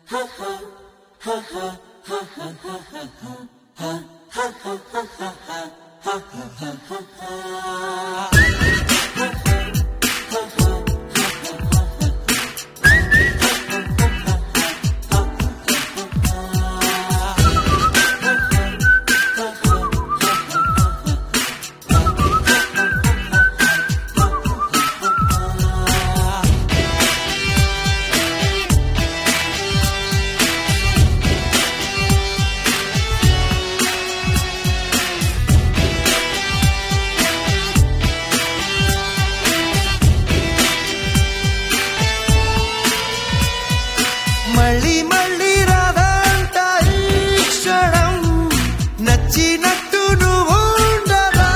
మళ్ళీ మళ్ళీ రాదంట ఈ క్షణం నచ్చినట్టు నువ్వు ఉండరా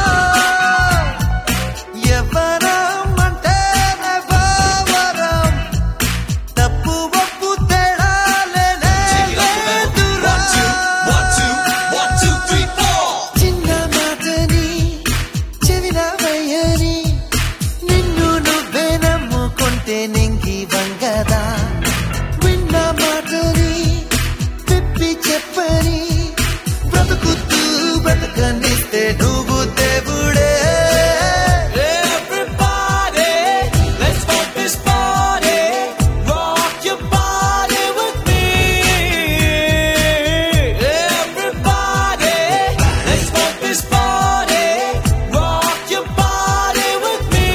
ఎవరం అంటే వ్యవహారం తప్పు ఒప్పు తేడా లేదురా చిన్న మాటని చెవిన వయ్యని నిన్ను నువ్వే నమ్ముకుంటే నింగి వంగదా విన్న మాటని తిప్పి చెప్పని బ్రతుకుతూ బ్రతకనిస్తే నువ్వు దేవుడే Everybody, let's rock this party. Rock your body with me. Everybody, let's rock this party. Rock your body with me.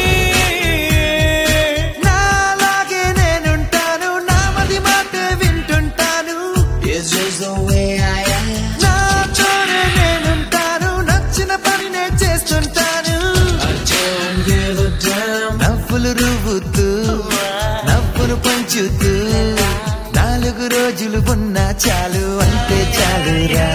నాలాగే నేనుంటాను నా మది మాట వింటుంటాను It's just the way I am. నాతోనే నేనుంటాను నచ్చిన పని నేను చేస్తుంటాను I don't give a damn. నవ్వులు రువ్వుతూ నవ్వును పంచుతూ నాలుగు రోజులు ఉన్నా చాలు అంతే చాలురా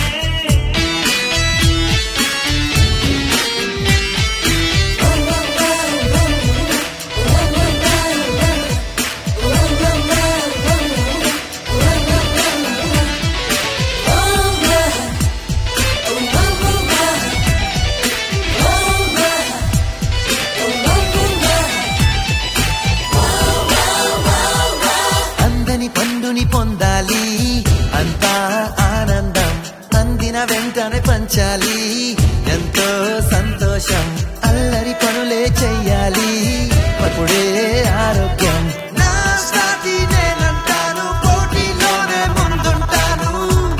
అందని పండుని పొందాలి అంతా ఆనందం అందిన వెంటనే పంచాలి ఎంతో సంతోషం అల్లరి పనులే చెయ్యాలి అప్పుడే ఆరోగ్యం నా సాటి నేనంటాను పోటీలోనే ముందుంటాను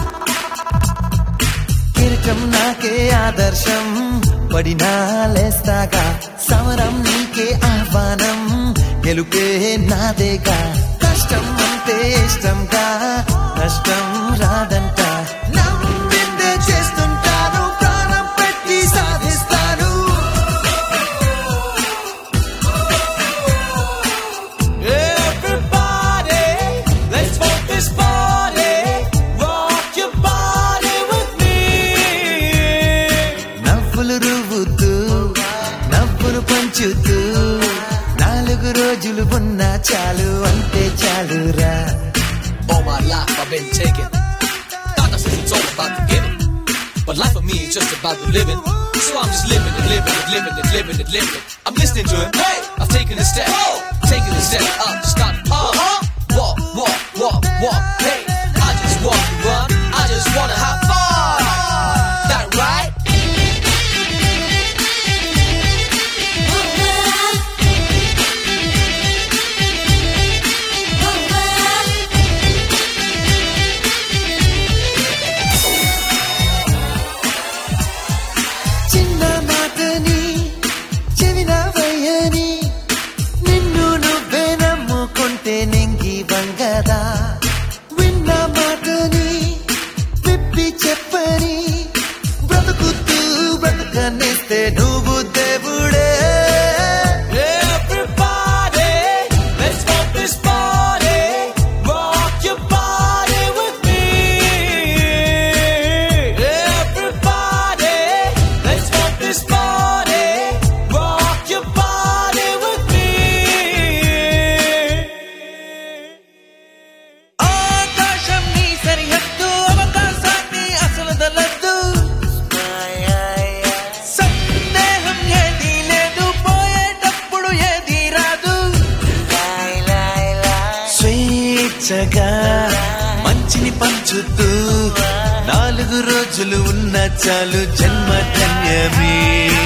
కిరీటం నాకే ఆదర్శం పడినా లేస్తాగా సమరం నీకే ఆహ్వానం గెలుపే నాదేగా కష్టం అంటే ఇష్టంగా నష్టం రాదంట నమ్మిందే చేస్తుంటాను ప్రాణం పెట్టి సాధిస్తాను Everybody, let's rock this party. Rock your body with me. నవ్వులు రువ్వుతూ నవ్వును పంచుతూ నాలుగు రోజులు ఉన్నా చాలు అంతే చాలురా All my life I've been taking. Doctor says it's all about the giving. But life for me is just about the living. So I'm just living and living and living and living and living it. I'm listening to him. Hey, I've taken a step. Taking a step up, stop. Uh-huh. Walk, walk, walk, walk. Hey, I just want to run. I just wanna have fun. That right? చిన్న మాటని చెవిన వయ్యని నిన్ను నువ్వే నమ్ముకుంటే నింగి వంగదా విన్న మాటని విప్పి చెప్పని బ్రతుకుతూ బ్రతకనిస్తే నువ్వు దేవుడే Everybody, let's rock this party. Rock your body with me. Everybody, let's rock this party. Rock your body with me. ఆకాశం నీ సరిహద్దు అవకాశాన్ని అసలు పచ్చగా మంచిని పంచుతూ నాలుగు రోజులు ఉన్న చాలు జన్మ ధన్యమే